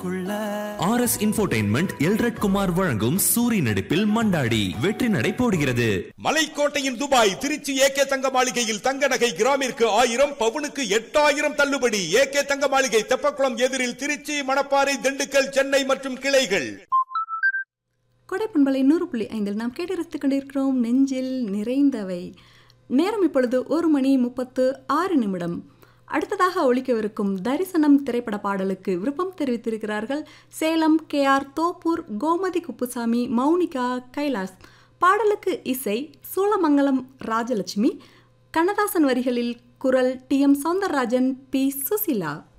மனசுக்குள்ள R S infotainment Elred Kumar வழங்கும் சூரி நடிப்பில் மண்டாடி வெற்றி நடை போடுகிறது மலைக்கோட்டையின் துபாய் திருச்சி ஏகே தங்க மாளிகையில் தங்க நகை கிராமிற்கு ஆயிரம் பவுனுக்கு எட்டாயிரம் தள்ளுபடி ஏகே தங்க மாளிகை தெப்பக்குளம் எதிரில் திருச்சி மணப்பாறை திண்டுக்கல் சென்னை மற்றும் கிளைகள் கொடைப்பண்பலை நூறு புள்ளி ஐந்தில் நாம் கேட்டு கொண்டிருக்கிறோம் நெஞ்சில் நிறைந்தவை நேரம் இப்பொழுது ஒரு மணி முப்பத்து ஆறு நிமிடம் அடுத்ததாக ஒழிக்கவிருக்கும் தரிசனம் திரைப்பட பாடலுக்கு விருப்பம் தெரிவித்திருக்கிறார்கள் சேலம் கே ஆர் தோப்பூர் கோமதி குப்புசாமி மௌனிகா கைலாஸ் பாடலுக்கு இசை சூளமங்கலம் ராஜலட்சுமி கண்ணதாசன் வரிகளில் குரல் T M Soundararajan P Susheela